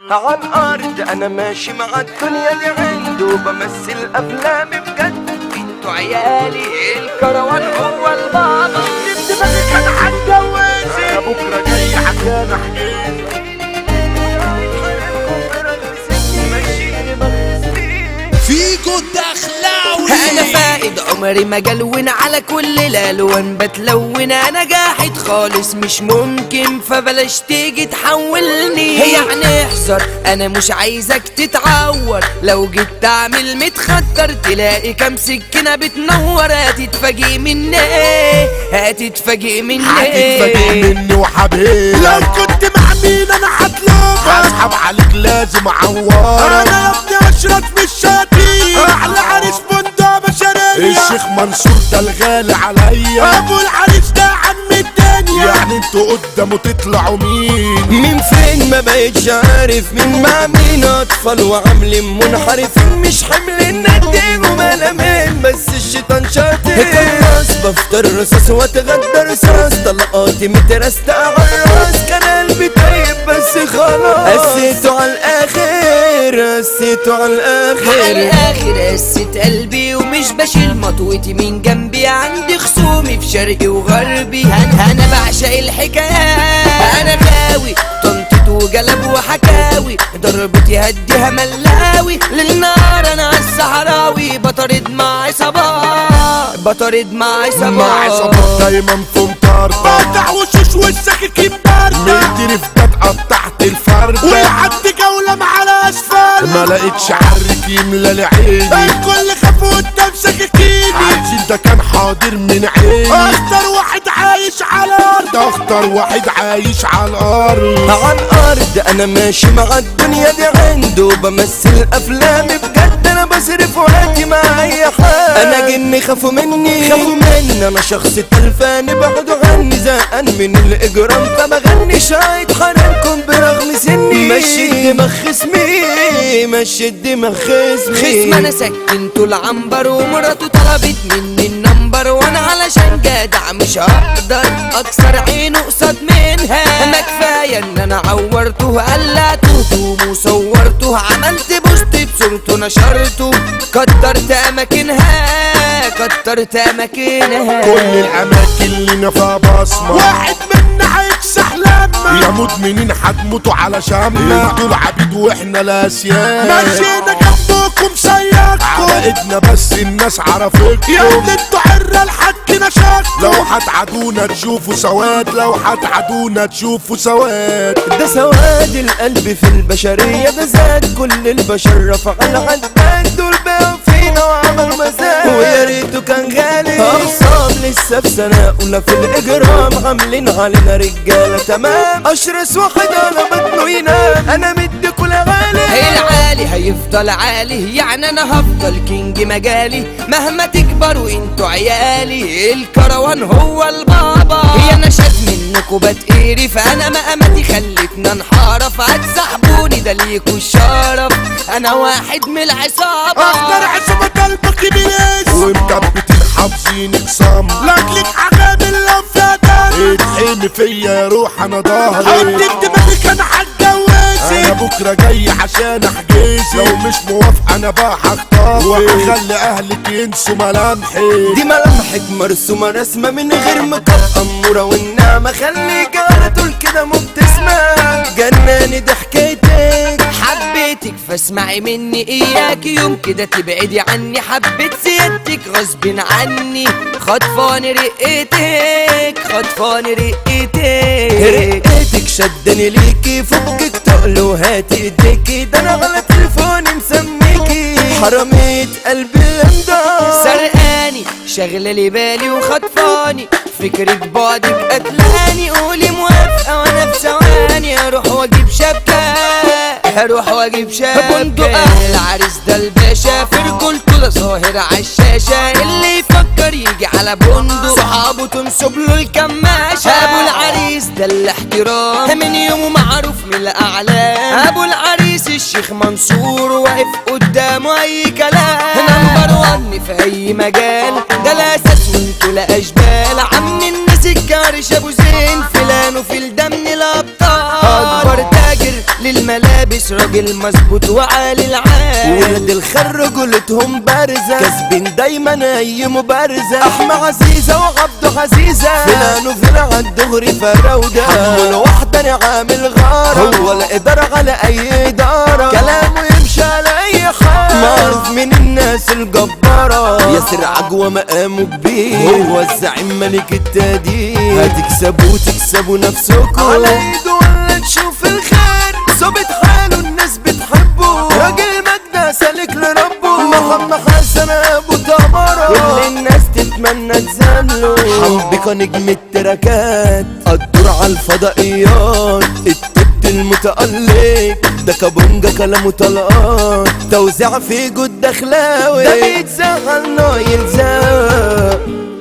على الارض انا ماشي مع الدنيا دي عنده بمثل افلام بجد انتوا عيالي الكروان هو البابا دماغي كان هتجوزي بكره جاي عشان احجز فيكو الدخلاوي انا فائد عمري ما جلون على كل الالوان بتلون انا جاحد خالص مش ممكن فبلاش تيجي تحولني يعني احذر انا مش عايزك تتعور لو جيت تعمل متخدر تلاقي كام سكينه بتنور هتتفاجئ مني هتتفاجئ مني هتتفاجئ مني وحبيبي لو كنت مع مين انا هطلبك هسحب عليك لازم اعورك انا يا ابني اشرف مش شاطي احلى عريس بندق بشرية الشيخ منصور ده الغالي عليا ابو العريس ده عم الدنيا يعني انتوا قدامه تطلعوا مين من فين ما بقتش عارف مين مع مين اطفال وعاملين منحرفين مش حمل ندين وملامين بس الشيطان شاطر كراس بفطر رصاص واتغدى رصاص طلقاتي مترستة على الراس كان قلبي طيب بس خلاص قسيته على الاخر قسيته على الاخر على الاخر قسيت قلبي ومش بشيل مطوتي من جنبي عندي خصومي في شرقي وغربي انا انا بعشق الحكايات انا غاوي طنطت وجلب وحكاوي ضربتي هديها ملاوي للنار انا الصحراوي بطرد مع عصابات بطرد مع عصابات مع عصابات دايما في مطاردة قطع وشوش والسكاكين باردة مديني في ده قطعت الفردة ويعدي جولة مع الاسفل ما لقيتش عرك يملى لعيني الكل خاف قدام سكاكيني عايزين ده كان حاضر من عيني اكتر واحد عايش على الارض اخطر واحد عايش على الارض على الارض انا ماشي مع الدنيا دي عنده بمثل افلام بجد انا بصرف وقتي مع اي حد انا جني خافوا مني خافوا مني انا شخص تلفان بعدوا عني زهقان من الاجرام فبغني شايط حرامكم برغم سني مشي الدماغ خصمي مشي الدماغ خصمي خصم انا سكنته العنبر ومراته طلبت مني النمبر وانا علشان جدع مش هقدر اكسر عينه قصاد منها ما كفايه ان انا عورته قلعته وصورته عملت بوست بصورته نشرته كترت اماكنها كترت اماكنها كل الاماكن لينا فيها بصمة واحد منا هيكسح لما يا مدمنين هتموتوا على شمة انتوا العبيد واحنا الاسياد مشينا جنبكم سيادكم على ايدنا بس الناس عرفتكم يا ابني انتوا حرة لحد نشاطكم لو هتعادونا تشوفوا سواد لو هتعادونا تشوفوا سواد ده سواد القلب في البشرية ده زاد كل البشر رفع العداد دول بقوا فينا وعملوا مزاج ويا ريته كان غالي أخصام لسه في سنة أولى في الإجرام عاملين علينا رجالة تمام أشرس واحد على بطنه ينام أنا مدي كل غالي العالي هيفضل عالي يعني أنا هفضل كينج مجالي مهما تكبروا انتوا عيالي الكروان هو البابا هي انا شاف منكوا بتقيري فانا مقامتي خلتنا انحرف هتسحبوني ده ليكوا الشرف انا واحد من العصابة اختار عصابة قلبك بيس ومكبتين حافظين صم لاجلك عجب لو فيها دم اتحمي فيا يا روح انا حط ظهري دماغك انا انا هتجوزك بكره جاي عشان احجز لو مش موافق انا بقى هختار وهخلي اهلك ينسوا ملامحي دي ملامحك مرسومة رسمة من غير مكب أمورة والنعمة خليك على طول كده مبتسمة جناني ضحكتك حبيتك فاسمعي مني إياك يوم كده تبعدي عني حبيت سيادتك غصب عني خطفاني رقتك خطفاني رقتك رقتك شدني ليكي فكك تقل وهاتي ايديكي ده انا على تليفوني مسميكي حرامية قلبي اللمدة سرقاني شغلة لي بالي وخطفاني فكرة بعدك قتلاني قولي موافقة وانا في ثواني هروح واجيب شبكة هروح واجيب شبكة بندقة العريس ده الباشا في رجولته ده ظاهر عالشاشة اللي يفكر يجي على بندق صحابه تنصب له الكماشة ابو العريس ده الاحترام من يومه معروف من الاعلام ابو العريس الشيخ منصور واقف قدامه اي كلام نمبر وان في اي مجال ده الاساس وانتوا لا اشبال عم الناس الكارش ابو زين فلان وفي الدم الابطال اكبر تاجر للملابس فارس راجل مظبوط وعالي العال ولاد الخر رجولتهم بارزة كاسبين دايما اي مبارزة احمى عزيزة وعبده عزيزة فلان وفلان الدغري فراودة حمل واحدة نعم الغارة هو لا إدارة على اي ادارة كلامه يمشي على اي حال معروف من الناس الجبارة ياسر عجوة مقامه كبير هو الزعيم ملك التقدير هتكسبوا وتكسبوا نفسكم على ايده ولا تشوف الخير ظابط حاله الناس بتحبه راجل مجدة سالك لربه محمد حسن ابو تمرة كل الناس تتمنى تزامله حبك نجم التراكات الدور على الفضائيات التبت المتألق ده كابونجا كلامه طلقات توزيع في جود دخلاوي ده بيتزعل نايل زاق